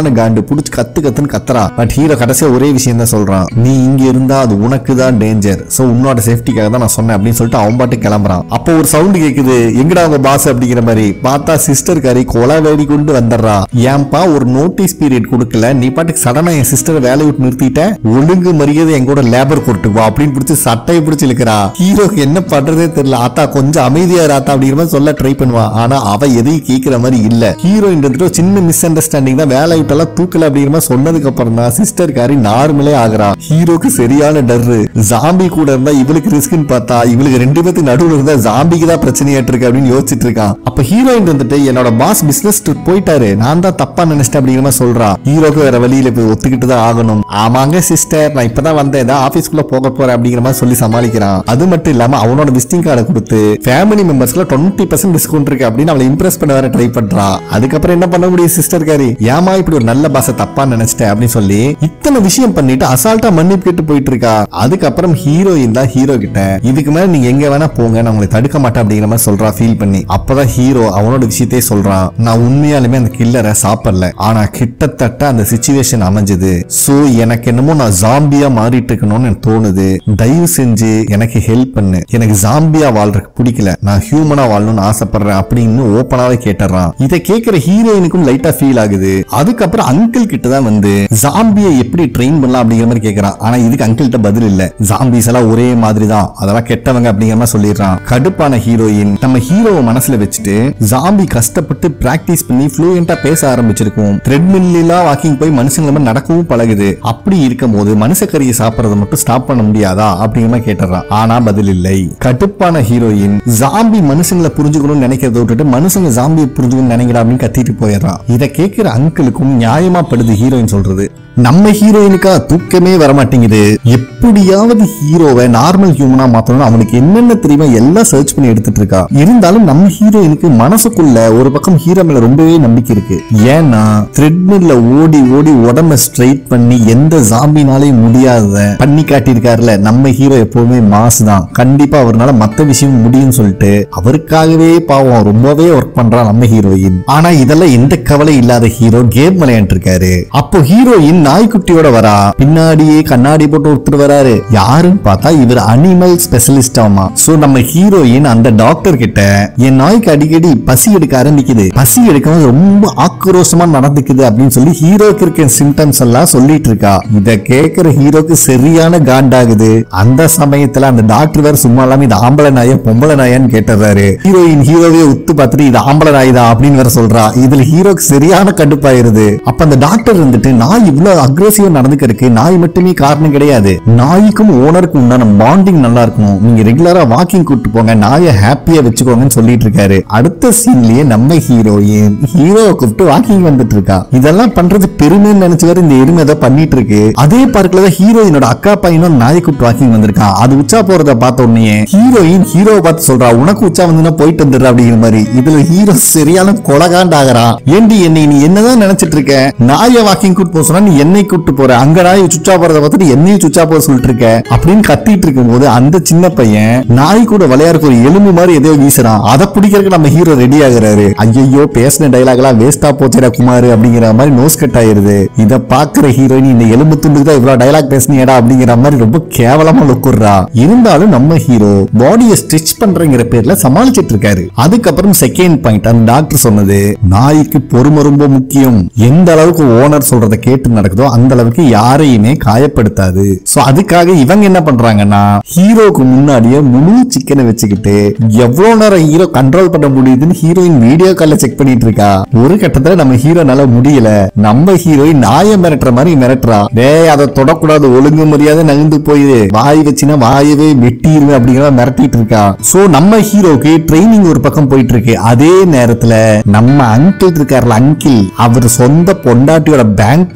சரியான காண்டு புடிச்சு கத்து கத்துன்னு கத்துறா பட் ஹீரோ கடைசியா ஒரே விஷயம் தான் சொல்றான் நீ இங்க இருந்தா அது உனக்கு தான் டேஞ்சர் சோ உன்னோட சேஃப்டிக்காக தான் நான் சொன்னேன் அப்படின்னு சொல்லிட்டு அவன் பாட்டு கிளம்புறான் அப்போ ஒரு சவுண்ட் கேக்குது எங்கடா அவங்க பாஸ் அப்படிங்கிற மாதிரி பார்த்தா சிஸ்டர் காரி கொலை வேடி கொண்டு வந்துடுறா ஏன்பா ஒரு நோட்டீஸ் பீரியட் கொடுக்கல நீ பாட்டுக்கு சடனா என் சிஸ்டர் வேலையை விட்டு நிறுத்திட்ட ஒழுங்கு மரியாதை எங்கூட லேபர் கோர்ட்டுக்கு வா அப்படின்னு பிடிச்சி சட்டையை பிடிச்சி இழுக்கிறா ஹீரோக்கு என்ன பண்றதே தெரியல ஆத்தா கொஞ்சம் அமைதியா ராத்தா அப்படிங்கிற மாதிரி சொல்ல ட்ரை பண்ணுவா ஆனா அவ எதையும் கேட்கிற மாதிரி இல்ல ஹீரோயின் வந்துட்டு ஒரு சின்ன மிஸ் அண்டர்ஸ்டாண்டிங் தான் வேலை விட்டெல்லாம் தூக்கல அப்படிங்கிற மாதிரி சொன்னதுக்கு அப்புறம் தான் சிஸ்டர் காரி நார்மலே ஆகுறா ஹீரோக்கு சரியான டர்ரு ஜாம்பி கூட இருந்தா இவளுக்கு ரிஸ்க்னு பார்த்தா இவளுக்கு ரெண்டு பேத்துக்கு நடுவுல இருந்தா ஜாம்பிக்கு தான் பிரச்சனையாட்டு இருக்கு அப்படின்னு யோசிச்சுட்டு இருக்கான் அப்ப ஹீரோயின் வந்துட்டு என்னோட பாஸ் பிசினஸ் ட்ரிப் போயிட்டாரு நான் தான் தப்பா நினைச்சிட்டேன் அப்படிங்கிற மாதிரி சொல்றா ஹீரோக்கு வேற வழியில போய் ஒத்துக்கிட்டு தான் ஆகணும் ஆமாங்க சிஸ்டர் நான் இப்பதான் வந்தேன் ஏதாவது ஆபீஸ்க்குள்ள போக போறேன் அப்படிங்கிற மாதிரி சொல்லி சமாளிக்கிறான் அது மட்டும் இல்லாம அவனோட விசிட்டிங் கார்டை கொடுத்து ஃபேமிலி மெம்பர்ஸ்ல டுவெண்ட்டி பர்சன்ட் டிஸ்கவுண்ட் இருக்கு அப்படின்னு அவளை இம்ப்ரெஸ் பண்ண வேற ட்ரை பண்றா அதுக்கப்புறம் என்ன பண்ண முடியும் சிஸ்டர் காரி ஏமா இப்படி ஒரு நல்ல பாச தப்பா நினைச்சிட்டேன் அப்படின்னு சொல்லி இத்தனை விஷயம் பண்ணிட்டு அசால்ட்டா மன்னிப்பு கேட்டு போயிட்டு இருக்கா அதுக்கப்புறம் ஹீரோயின் தான் ஹீரோ கிட்ட இதுக்கு மேல நீங்க எங்க வேணா போங்க நான் உங்களை தடுக்க மாட்டேன் அப்படிங்கிற மாதிரி சொல்றா ஃபீல் பண்ணி அப்பதான் ஹீரோ அவனோட விஷயத்தையே சொல்றான் நான் உண்மையாலுமே அந்த கில்லரை சாப்பிடல ஆனா கிட்டத்தட்ட அந்த சுச்சுவேஷன் அமைஞ்சது சோ எனக்கு என்னமோ நான் ஜாம்பியா மாறிட்டு இருக்கணும்னு எனக்கு தோணுது தயவு செஞ்சு எனக்கு ஹெல்ப் பண்ணு எனக்கு ஜாம்பியா வாழ்றதுக்கு பிடிக்கல நான் ஹியூமனா வாழணும்னு ஆசைப்படுறேன் அப்படின்னு ஓப்பனாவே கேட்டுறான் இதை கேட்கிற ஹீரோயினுக்கும் லைட்டா ஃபீல் ஆகுது அதுக்கப்புறம் அங்கிள் கிட்ட தான் வந்து ஜாம்பியை எப்படி ட்ரெயின் பண்ணலாம் அப்படிங்கிற மாதிரி கேட்கறான் ஆனா இதுக்கு அங்கிள் கிட்ட பதில் இல்ல ஜாம்பிஸ் எல்லாம் ஒரே மாதிரி தான் அதெல்லாம் கெட்டவங்க அப்படிங்கிற மாதிரி சொல்லிடுறான் கடுப்பான ஹீரோயின் நம்ம ஹீரோவை மனசுல வச்சுட்டு ஜாம்பி கஷ்டப்பட்டு பிராக்டிஸ் பண்ணி ஃப்ளூயண்டா பேச ஆரம்பிச்சிருக்கும் த்ரெட்மில்லாம் வாக்கிங் போய் மனுஷங்கள மாதிரி நடக்கவும் பழகுது அப்படி இருக்கும் போது மனுஷக்கறியை சாப்பிடறத மட்டும் ஸ்டாப் பண்ண முடியாதா அப்படிங்கிற மாதிரி கேட்டுறான் ஆனா பதில் இல்லை கடுப்பான ஹீரோயின் ஜாம்பி மனுஷங்களை புரிஞ்சுக்கணும்னு நினைக்கிறத விட்டுட்டு மனுஷங்க ஜாம்பியை புரிஞ்சுக்கணும்னு நினைக்கிறா அப்படின்னு கத்திட்டு போயிடுறான் இதை கேட்கிற அங்கிளுக்கும் நியாயமா படுது ஹீரோயின் சொல்றது நம்ம ஹீரோயினுக்கா தூக்கமே வர மாட்டேங்குது எப்படியாவது ஹீரோவை நார்மல் ஹியூமனா மாத்தணும் அவனுக்கு என்னென்ன தெரியுமா எல்லாம் சர்ச் பண்ணி எடுத்துட்டு இருக்கா இருந்தாலும் நம்ம ஹீரோயினுக்கு மனசுக்குள்ள ஒரு பக்கம் ஹீரோ மேல ரொம்பவே நம்பிக்கை இருக்கு ஏன்னா த்ரெட்மில்ல ஓடி ஓடி உடம்ப ஸ்ட்ரைட் பண்ணி எந்த ஜாம்பினாலையும் முடியாத பண்ணி காட்டியிருக்காருல நம்ம ஹீரோ எப்பவுமே மாஸ் தான் கண்டிப்பா அவர்னால மத்த விஷயம் முடியும்னு சொல்லிட்டு அவருக்காகவே பாவம் ரொம்பவே ஒர்க் பண்றான் நம்ம ஹீரோயின் ஆனா இதெல்லாம் எந்த கவலை இல்லாத ஹீரோ கேம் விளையாண்டு இருக்காரு அப்போ ஹீரோயின் நாய்க்குட்டியோட வரா பின்னாடியே கண்ணாடி போட்டு ஒருத்தர் வராரு யாருன்னு பார்த்தா இவர் அனிமல் ஸ்பெஷலிஸ்ட் ஆமா சோ நம்ம ஹீரோயின் அந்த டாக்டர் கிட்ட என் நாய்க்கு அடிக்கடி பசி எடுக்க ஆரம்பிக்குது பசி எடுக்கும் ரொம்ப ஆக்ரோஷமா நடந்துக்குது அப்படின்னு சொல்லி ஹீரோக்கு இருக்க சிம்டம்ஸ் எல்லாம் சொல்லிட்டு இருக்கா இத கேக்குற ஹீரோக்கு சரியான காண்டாகுது அந்த சமயத்துல அந்த டாக்டர் வேற சும்மா இல்லாம இது ஆம்பளை நாயா பொம்பளை நாயான்னு கேட்டுறாரு ஹீரோயின் ஹீரோவே உத்து பார்த்துட்டு இது ஆம்பளை நாய் தான் அப்படின்னு வேற சொல்றா இதுல ஹீரோக்கு சரியான கடுப்பாயிருது அப்ப அந்த டாக்டர் வந்துட்டு நாய் இவ்வளவு அக்ரெசிவா நடந்துக்கிறதுக்கு நாய் மட்டுமே காரணம் கிடையாது நாய்க்கும் ஓனருக்கும் உண்டான பாண்டிங் நல்லா இருக்கணும் நீங்க ரெகுலரா வாக்கிங் கூட்டு போங்க நாயை ஹாப்பியா வச்சுக்கோங்கன்னு சொல்லிட்டு இருக்காரு அடுத்த சீன்லயே நம்ம ஹீரோயின் ஹீரோவை கூப்பிட்டு வாக்கிங் வந்துட்டு இருக்கா இதெல்லாம் பண்றது பெருமைன்னு நினைச்சு வேற இந்த எருமை ஏதோ பண்ணிட்டு இருக்கு அதே பார்க்ல தான் ஹீரோயினோட அக்கா பையனும் நாயை கூப்பிட்டு வாக்கிங் வந்திருக்கான் அது உச்சா போறத பார்த்த உடனே ஹீரோயின் ஹீரோவை பார்த்து சொல்றா உனக்கு உச்சா வந்துன்னா போயிட்டு வந்துடுற அப்படிங்கிற மாதிரி இதுல ஹீரோ சரியான கொலகாண்டாகிறான் ஏண்டி என்னை நீ என்னதான் நினைச்சிட்டு இருக்க நாயை வாக்கிங் கூட்டு போக சொன்னா நீ என்னை கூட்டு போற அங்க நாய் சுச்சா போறத பார்த்துட்டு என்னையும் சுச்சா போக சொல்லிட்டு இருக்க அப்படின்னு கத்திட்டு இருக்கும்போது அந்த சின்ன பையன் நாய் கூட விளையாடுற ஒரு எலும்பு மாதிரி எதையோ வீசுறான் அதை பிடிக்கிறதுக்கு நம்ம ஹீரோ ரெடி ஆகுறாரு ஐயோ பேசின டைலாக் எல்லாம் வேஸ்டா போச்சுடா குமார் அப்படிங்கிற மாதிரி நோஸ் கட் ஆயிருது இத பாக்குற ஹீரோயின் இந்த எலும்பு துண்டுக்கு தான் இவ்வளவு டைலாக் பேசினியடா அப்படிங்கிற மாதிரி ரொம்ப கேவலமா லுக்குறா இருந்தாலும் நம்ம ஹீரோ பாடியை ஸ்டிச் பண்றங்கிற பேர்ல சமாளிச்சிட்டு இருக்காரு அதுக்கப்புறம் செகண்ட் பாயிண்ட் அந்த டாக்டர் சொன்னது நாய்க்கு பொறுமை ரொம்ப முக்கியம் எந்த அளவுக்கு ஓனர் சொல்றத கேட்டு நடக்குதோ அந்த அளவுக்கு யாரையுமே காயப்படுத்தாது சோ அதுக்காக இவங்க என்ன பண்றாங்கன்னா ஹீரோக்கு முன்னாடியே முழு சிக்கனை வச்சுக்கிட்டு எவ்வளவு நேரம் ஹீரோ கண்ட்ரோல் பண்ண முடியுதுன்னு ஹீரோயின் வீடியோ கால்ல செக் பண்ணிட்டு இருக்கா ஒரு கட்டத்துல நம்ம ஹீரோனால முடியல நம்ம ஹீரோயின் நாயை மிரட்டுற மாதிரி மிரட்டுறா டேய் அதை தொடக்கூடாது ஒழுங்கு மரியாதை நகர்ந்து போயிடு வாய் வச்சுனா வாயவே வெட்டிடுவேன் அப்படிங்கிற மாதிரி மிரட்டிட்டு இருக்கா சோ நம்ம ஹீரோக்கு ட்ரைனிங் ஒரு பக்கம் போயிட்டு இருக்கு அதே நேரத்துல நம்ம அங்கிள் இருக்காருல அங்கிள் அவர் சொந்த பொண்டாட்டியோட பேங்க் பாஸ்புக்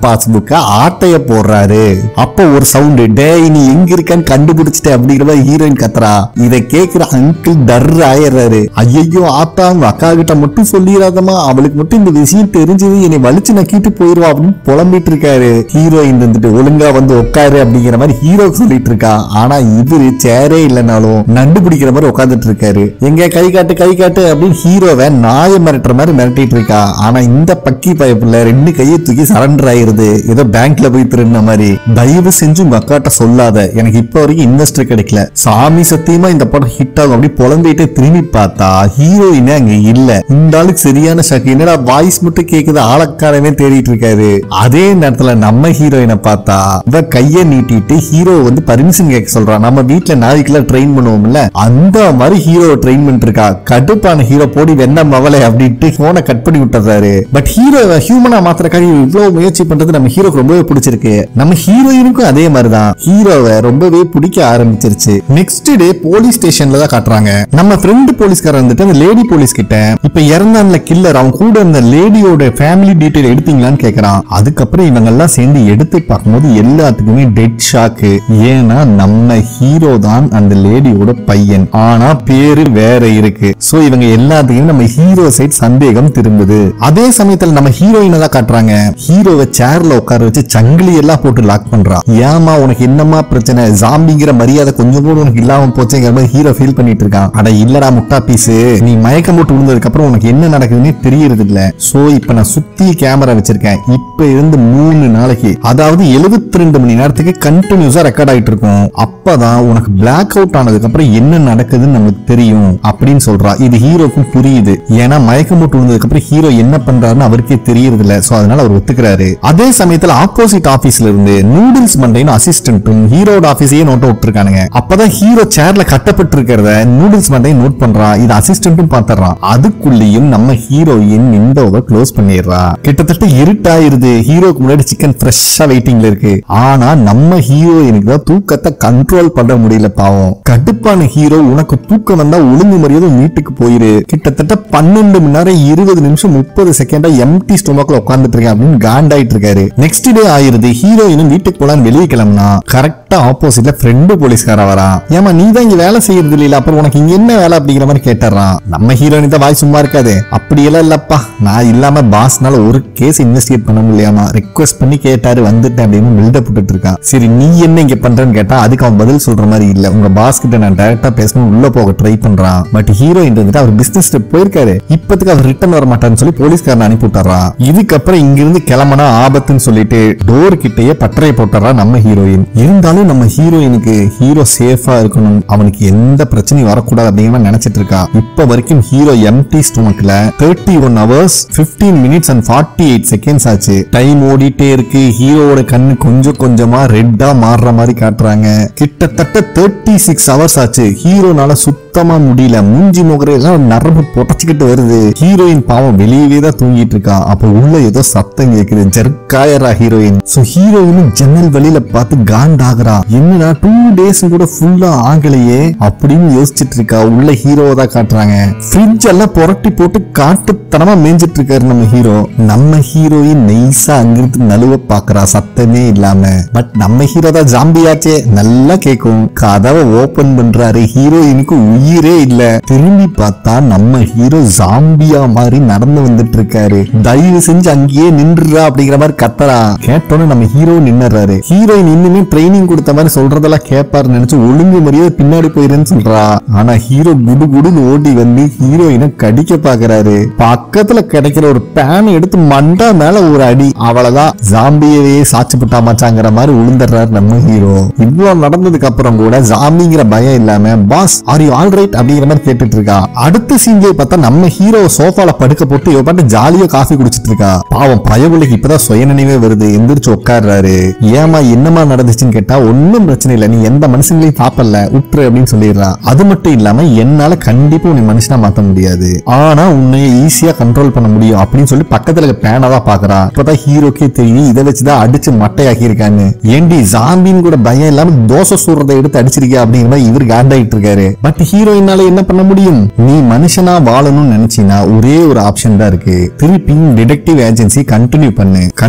முழுக்க ஆட்டைய போடுறாரு அப்போ ஒரு சவுண்டு டேய் நீ எங்க இருக்கன்னு கண்டுபிடிச்சிட்ட அப்படிங்கிற மாதிரி ஹீரோயின் கத்துறா இதை கேக்குற அங்கிள் டர் ஆயிடுறாரு ஐயோ ஆத்தா உங்க அக்கா கிட்ட மட்டும் சொல்லிடாதமா அவளுக்கு மட்டும் இந்த விஷயம் தெரிஞ்சது என்னை வலிச்சு நக்கிட்டு போயிருவா அப்படின்னு புலம்பிட்டு இருக்காரு ஹீரோயின் வந்துட்டு ஒழுங்கா வந்து உட்காரு அப்படிங்கிற மாதிரி ஹீரோ சொல்லிட்டு இருக்கா ஆனா இவரு சேரே இல்லைனாலும் நண்டு பிடிக்கிற மாதிரி உட்காந்துட்டு இருக்காரு எங்க கை காட்டு கை காட்டு அப்படின்னு ஹீரோவை நாய மிரட்டுற மாதிரி மிரட்டிட்டு இருக்கா ஆனா இந்த பக்கி பயப்புல ரெண்டு கையை தூக்கி சரண்டர் ஆயிருது ஏதோ பேங்க்ல போய் திருடின மாதிரி தயவு செஞ்சு உங்க அக்காட்ட சொல்லாத எனக்கு இப்ப வரைக்கும் இன்வெஸ்டர் கிடைக்கல சாமி சத்தியமா இந்த படம் ஹிட் ஆகும் அப்படி புலம்பிட்டு திரும்பி பார்த்தா ஹீரோயினே அங்க இல்ல இந்த ஆளுக்கு சரியான ஷாக்கு என்னடா வாய்ஸ் மட்டும் கேக்குது ஆளக்காரவே தேடிட்டு இருக்காரு அதே நேரத்துல நம்ம ஹீரோயினை பார்த்தா இவ கைய நீட்டிட்டு ஹீரோ வந்து பர்மிஷன் கேட்க சொல்றான் நம்ம வீட்ல நாய்க்கெல்லாம் ட்ரெயின் பண்ணுவோம்ல அந்த மாதிரி ஹீரோ ட்ரெயின் பண்ணிட்டு இருக்கா கடுப்பான ஹீரோ போடி வெண்ண மவளை அப்படின்ட்டு போனை கட் பண்ணி விட்டுறாரு பட் ஹீரோ ஹியூமனா மாத்திரக்காக இவ்வளவு முயற்சி பண்றது நம்ம ஹீரோக்கு ரொம்பவே பிடிச்சிருக்கு நம்ம ஹீரோயினுக்கும் அதே மாதிரிதான் ஹீரோவை ரொம்பவே பிடிக்க ஆரம்பிச்சிருச்சு நெக்ஸ்ட் டே போலீஸ் ஸ்டேஷன்ல தான் காட்டுறாங்க நம்ம ஃப்ரெண்டு போலீஸ்காரர் வந்துட்டு அந்த லேடி போலீஸ் கிட்ட இப்ப இறந்தான்ல கில்லர் அவன் கூட இருந்த லேடியோட ஃபேமிலி டீடைல் எடுத்தீங்களான்னு கேக்குறான் அதுக்கப்புறம் இவங்க எல்லாம் சேர்ந்து எடுத்து பார்க்கும்போது எல்லாத்துக்குமே டெட் ஷாக்கு ஏன்னா நம்ம ஹீரோ தான் அந்த லேடியோட பையன் ஆனா பேரு வேற இருக்கு சோ இவங்க எல்லாத்துக்குமே நம்ம ஹீரோ சைட் சந்தேகம் திரும்புது அதே சமயத்துல நம்ம ஹீரோயினை தான் காட்டுறாங்க ஹீரோவை சேர்ல உட்கார வச்சு சங்கிலி எல்லாம் போட்டு லாக் பண்றா ஏமா உனக்கு என்னமா பிரச்சனை ஜாம்பிங்கிற மரியாதை கொஞ்சம் கூட உனக்கு இல்லாம போச்சுங்கிற மாதிரி ஹீரோ ஃபீல் பண்ணிட்டு இருக்கான் அட இல்லடா முட்டா பீஸ் நீ மயக்கம் போட்டு விழுந்ததுக்கு அப்புறம் உனக்கு என்ன நடக்குதுன்னே தெரியறது இல்ல சோ இப்ப நான் சுத்தி கேமரா வச்சிருக்கேன் இப்ப இருந்து மூணு நாளைக்கு அதாவது 72 ரெண்டு மணி நேரத்துக்கு கண்டினியூஸா ரெக்கார்ட் ஆயிட்டு இருக்கும் அப்பதான் உனக்கு பிளாக் அவுட் ஆனதுக்கு அப்புறம் என்ன நடக்குதுன்னு நமக்கு தெரியும் அப்படின்னு சொல்றா இது ஹீரோக்கும் புரியுது ஏன்னா மயக்கம் போட்டு விழுந்ததுக்கு அப்புறம் ஹீரோ என்ன பண்றாருன்னு அவருக்கே தெரியறது இல்ல சோ அதனால அவர் ஒத்துக்கிறாரு அதே சமயத்துல ஆப்போசிட் ஆபீஸ்ல இருந்து நூடுல்ஸ் மண்டைன்னு அசிஸ்டன்ட்டும் ஹீரோட ஆபீஸையே நோட்ட விட்டுருக்கானுங்க அப்பதான் ஹீரோ சேர்ல கட்டப்பட்டு இருக்கிறத நூடுல்ஸ் மண்டையை நோட் பண்றான் இது அசிஸ்டன்ட்டும் பாத்துறான் அதுக்குள்ளேயும் நம்ம ஹீரோயின் விண்டோவை க்ளோஸ் பண்ணிடுறா கிட்டத்தட்ட இருட்டாயிருது ஹீரோக்கு முன்னாடி சிக்கன் ஃப்ரெஷ்ஷா வெயிட்டிங்ல இருக்கு ஆனா நம்ம ஹீரோயினுக்கு தான் தூக்கத்தை கண்ட்ரோல் பண்ண முடியல பாவம் கடுப்பான ஹீரோ உனக்கு தூக்கம் வந்தா ஒழுங்கு மரியாதை வீட்டுக்கு போயிரு கிட்டத்தட்ட பன்னெண்டு மணி நேரம் இருபது நிமிஷம் முப்பது செகண்டா எம்டி ஸ்டொமக்ல உட்கார்ந்துட்டு இருக்கேன் அப்படின்னு காண்டாயிட்டு இருக்காரு நெக்ஸ்ட் டே ஆயிருது ஹீரோயினும் வீட்டுக்கு போலான்னு வெளியே கிளம்புனா கரெக்டா ஆப்போசிட்ல ஃப்ரெண்டு போலீஸ்கார வரான் ஏமா நீ தான் இங்க வேலை செய்யறது இல்ல அப்புறம் உனக்கு இங்க என்ன வேலை அப்படிங்கிற மாதிரி கேட்டுறான் நம்ம ஹீரோயின் தான் வாய் சும்மா இருக்காது அப்படியெல்லாம் இல்லப்பா நான் இல்லாம பாஸ்னால ஒரு கேஸ் இன்வெஸ்டிகேட் பண்ண முடியாமா ரெக்வஸ்ட் பண்ணி கேட்டாரு வந்துட்டேன் அப்படின்னு பில்டப் போட்டுட்டு இருக்கான் சரி நீ என்ன இங்க பண்றேன்னு கேட்டா அதுக்கு அவன் பதில் சொல்ற மாதிரி இல்ல உங்க பாஸ் கிட்ட நான் டைரக்டா பேசணும் உள்ள போக ட்ரை பண்றான் பட் ஹீரோயின் வந்துட்டு அவர் பிசினஸ் போயிருக்காரு இப்போதைக்கு அவர் ரிட்டர்ன் வர மாட்டான்னு சொல்லி போலீஸ்காரன் அனுப்பி விட்டுறான் இதுக்கப்புறம் இங்க இருந்து கிளம்பனா ஆபத்துன்னு சொல்லிட்டு டோர் கிட்டயே பட்டறையை போட்டுறா நம்ம ஹீரோயின் இருந்தாலும் நம்ம ஹீரோயினுக்கு ஹீரோ சேஃபா இருக்கணும் அவனுக்கு எந்த பிரச்சனையும் வரக்கூடாது அப்படிங்கிற மாதிரி நினைச்சிட்டு இருக்கா இப்ப வரைக்கும் ஹீரோ எம்டி ஸ்டொமக்ல thirty one hours fifteen minutes and forty eight seconds ஆச்சு டைம் ஓடிட்டே இருக்கு ஹீரோவோட கண்ணு கொஞ்சம் கொஞ்சமா ரெட்டா மாறுற மாதிரி காட்டுறாங்க கிட்டத்தட்ட தேர்ட்டி சிக்ஸ் ஹவர்ஸ் ஆச்சு ஹீரோனால சுத்தமா முடியல மூஞ்சி முகரையெல்லாம் நரம்பு பொட்டச்சுக்கிட்டு வருது ஹீரோயின் பாவம் வெளியவே தான் தூங்கிட்டு இருக்கா அப்ப உள்ள ஏதோ சத்தம் கேக்குது ஜெர்காயரா ஹீரோயின் சோ ஹீரோயினும் ஜன்னல் வெளியில பார்த்து காண்டாகிறா என்னடா டூ டேஸ் கூட ஃபுல்லா ஆகலையே அப்படின்னு யோசிச்சுட்டு இருக்கா உள்ள ஹீரோவை தான் காட்டுறாங்க ஃப்ரிட்ஜ் எல்லாம் புரட்டி போட்டு காட்டுத்தனமா மேய்ஞ்சிட்டு இருக்காரு நம்ம ஹீரோ நம்ம ஹீரோயின் நைஸா அங்கிருந்து நழுவ பாக்குறா சத்தமே இல்லாம பட் நம்ம ஹீரோ தான் ஜாம்பியாச்சே நல்லா கேக்கும் கதவை ஓபன் பண்றாரு ஹீரோயினுக்கு உயிரே இல்ல திரும்பி பார்த்தா நம்ம ஹீரோ ஜாம்பியா மாதிரி நடந்து வந்துட்டு இருக்காரு தயவு செஞ்சு அங்கேயே நின்றுறா அப்படிங்கிற மாதிரி கத்தரா கேட்டோன்னு நம்ம ஹீரோ நின்னுறாரு ஹீரோயின் இன்னுமே ட்ரைனிங் கொடுத்த மாதிரி சொல்றதெல்லாம் கேட்பாரு நினைச்சு ஒழுங்கு மரியாதை பின்னாடி போயிருன்னு சொல்றா ஆனா ஹீரோ குடு குடுன்னு ஓடி வந்து ஹீரோயினை கடிக்க பாக்குறாரு பக்கத்துல கிடைக்கிற ஒரு பேன் எடுத்து மண்டா மேல ஒரு அடி அவ்வளவுதான் ஜாம்பியவே சாச்சு புட்டா மச்சாங்கிற மாதிரி உளுந்துடுறாரு நம்ம ஹீரோ இவ்வளவு நடந்ததுக்கு அப்புறம் கூட ஜாம்பிங்கிற பயம் இல்லாம boss are you all right அப்படிங்கிற மாதிரி கேட்டுட்டு இருக்கா அடுத்த சீன்லயே பார்த்தா நம்ம ஹீரோ சோஃபால படுக்க போட்டு இவ பாட்டு ஜாலியா காஃபி குடிச்சிட்டு இருக்கா பாவம் பயவுலைக்கு இப்பதான் சுய நினைவே வருது எந்திரிச்சு உட்கார்றாரு ஏமா என்னமா நடந்துச்சுன்னு கேட்டா ஒண்ணும் பிரச்சனை இல்ல நீ எந்த மனுஷங்களையும் பாப்பல்ல உற்று அப்படின்னு சொல்லிடுறா அது மட்டும் இல்லாம என்னால கண்டிப்பா உன்னை மனுஷனா மாத்த முடியாது ஆனா உன்னை ஈஸியா கண்ட்ரோல் பண்ண முடியும் அப்படின்னு சொல்லி பக்கத்துல இருக்க பேனை தான் பாக்குறா இப்பதான் ஹீரோக்கே தெரியும் இதை வச்சுதான் அடிச்சு மட்டையாக்கி இருக்கான்னு ஏண்டி ஜாம்பின்னு கூட பயம் இல்லாம தோசை சூடுறதை எடுத்து அடிச்சிருக்கியா அப்படிங்கிற மாதிரி இவர் காண்டாயிட்டு இருக்காரு பட் ஹீரோயினால என்ன பண்ண முடியும் நீ மனுஷனா வாழணும்னு நினைச்சீங்கன்னா ஒரே ஒரு ஆப்ஷன் தான் இருக்கு திருப்பி டிடெக்டிவ் ஏஜென்சி கண்டினியூ பண்ணு கண்டிப்பா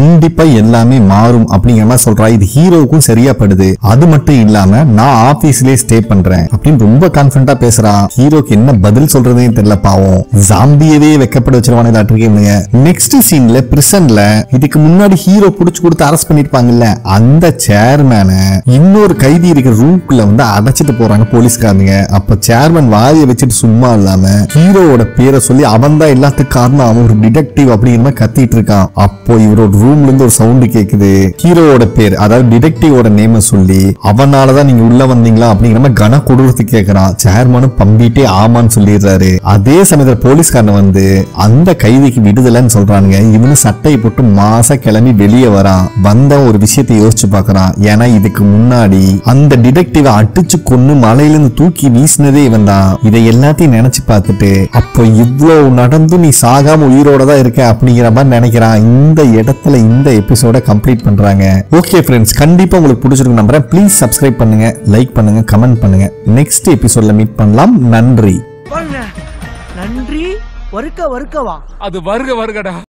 கண்டிப்பா எல்லாமே மாறும் அப்படிங்கிற மாதிரி சொல்றா இது ஹீரோவுக்கும் சரியா படுது அது மட்டும் இல்லாம நான் ஆபீஸ்லயே ஸ்டே பண்றேன் அப்படின்னு ரொம்ப கான்பிடண்டா பேசுறான் ஹீரோக்கு என்ன பதில் சொல்றதே தெரியல பாவம் ஜாம்பியவே வெக்கப்பட வச்சிருவானு இருக்கீங்க நெக்ஸ்ட் சீன்ல பிரிசன்ல இதுக்கு முன்னாடி ஹீரோ புடிச்சு கொடுத்து அரெஸ்ட் பண்ணிருப்பாங்கல்ல அந்த சேர்மேன இன்னொரு கைதி இருக்கிற ரூம்குள்ள வந்து அடைச்சிட்டு போறாங்க போலீஸ்காரங்க அப்ப சேர்மன் வாதிய வச்சுட்டு சும்மா இல்லாம ஹீரோவோட பேரை சொல்லி அவன் தான் எல்லாத்துக்கும் காரணம் அவன் ஒரு டிடெக்டிவ் அப்படிங்கிற மாதிரி கத்திட்டு இருக்கான் அப்போ இவரோட ரூம்ல இருந்து ஒரு சவுண்ட் கேக்குது ஹீரோவோட பேர் அதாவது டிடெக்டிவோட நேம சொல்லி அவனாலதான் நீங்க உள்ள வந்தீங்களா அப்படிங்கிற மாதிரி கன கொடுத்து கேக்குறான் சேர்மனும் பம்பிட்டே ஆமான்னு சொல்லிடுறாரு அதே சமயத்துல போலீஸ்காரன் வந்து அந்த கைதிக்கு விடுதலைன்னு சொல்றானுங்க இவனு சட்டையை போட்டு மாசா கிளம்பி வெளியே வரான் வந்த ஒரு விஷயத்தை யோசிச்சு பார்க்கறான் ஏன்னா இதுக்கு முன்னாடி அந்த டிடெக்டிவ அடிச்சு கொன்னு மலையிலிருந்து தூக்கி வீசினதே இவன் தான் இதை எல்லாத்தையும் நினைச்சு பார்த்துட்டு அப்போ இவ்வளவு நடந்தும் நீ சாகாம உயிரோட தான் இருக்க அப்படிங்கிற மாதிரி நினைக்கிறான் இந்த இடத்துல இந்த எபிசோட கம்ப்ளீட் பண்றாங்க ஓகே ஃப்ரெண்ட்ஸ் கண்டிப்பா உங்களுக்கு பிடிச்சிருக்கு நம்புறேன் ப்ளீஸ் சப்ஸ்கிரைப் பண்ணுங்க லைக் பண்ணுங்க கமெண்ட் பண்ணுங்க நெக்ஸ்ட் எபிசோட்ல மீட் பண்ணலாம் நன்றி வாங்க நன்றி வருக்க வருக்கவா அது வருக வருகடா